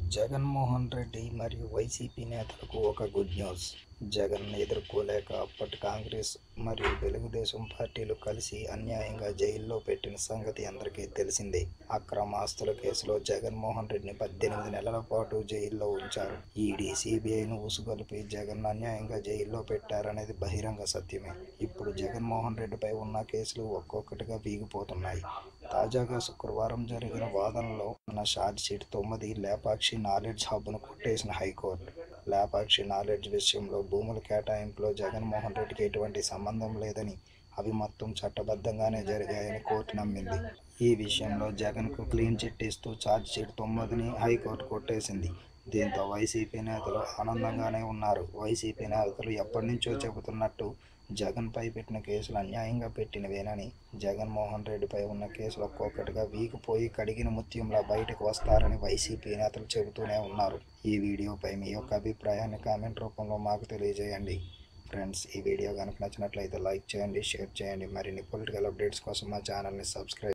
జగన్మోహన్ రెడ్డి మరియు వైసీపీ నేతలకు ఒక గుడ్ న్యూస్ జగన్ ఎదుర్కోలేక అప్పటి కాంగ్రెస్ మరియు తెలుగుదేశం పార్టీలు కలిసి అన్యాయంగా జైల్లో పెట్టిన సంగతి అందరికీ తెలిసిందే అక్రమ ఆస్తుల కేసులో జగన్మోహన్ రెడ్డిని పద్దెనిమిది నెలల పాటు జైల్లో ఉంచారు ఈడీ సిబిఐను ఉసుగొలిపి జగన్ అన్యాయంగా జైల్లో పెట్టారనేది బహిరంగ సత్యమే ఇప్పుడు జగన్మోహన్ రెడ్డిపై ఉన్న కేసులు ఒక్కొక్కటిగా వీగిపోతున్నాయి తాజాగా శుక్రవారం జరిగిన వాదనలో ఉన్న ఛార్జ్ షీట్ తొమ్మిది లేపాక్షి నాలెడ్జ్ హబ్ను కొట్టేసిన హైకోర్టు లేపాక్షి నాలెడ్జ్ విషయంలో భూముల కేటాయింపులో జగన్మోహన్ రెడ్డికి ఎటువంటి సంబంధం లేదని అవి మొత్తం చట్టబద్ధంగానే జరిగాయని కోర్టు నమ్మింది ఈ విషయంలో జగన్కు క్లీన్ చిట్ ఇస్తూ ఛార్జ్ షీట్ తొమ్మిదిని హైకోర్టు కొట్టేసింది దీంతో వైసీపీ నేతలు ఆనందంగానే ఉన్నారు వైసీపీ నేతలు ఎప్పటి నుంచో చెబుతున్నట్టు జగన్పై పెట్టిన కేసులు అన్యాయంగా పెట్టినవేనని జగన్మోహన్ రెడ్డిపై ఉన్న కేసులు ఒక్కొక్కటిగా వీగిపోయి కడిగిన ముత్యంలా బయటకు వస్తారని వైసీపీ నేతలు చెబుతూనే ఉన్నారు ఈ వీడియోపై మీ యొక్క అభిప్రాయాన్ని కామెంట్ రూపంలో మాకు తెలియజేయండి ఫ్రెండ్స్ ఈ వీడియో కనుక నచ్చినట్లయితే లైక్ చేయండి షేర్ చేయండి మరిన్ని పొలిటికల్ అప్డేట్స్ కోసం మా ఛానల్ని సబ్స్క్రైబ్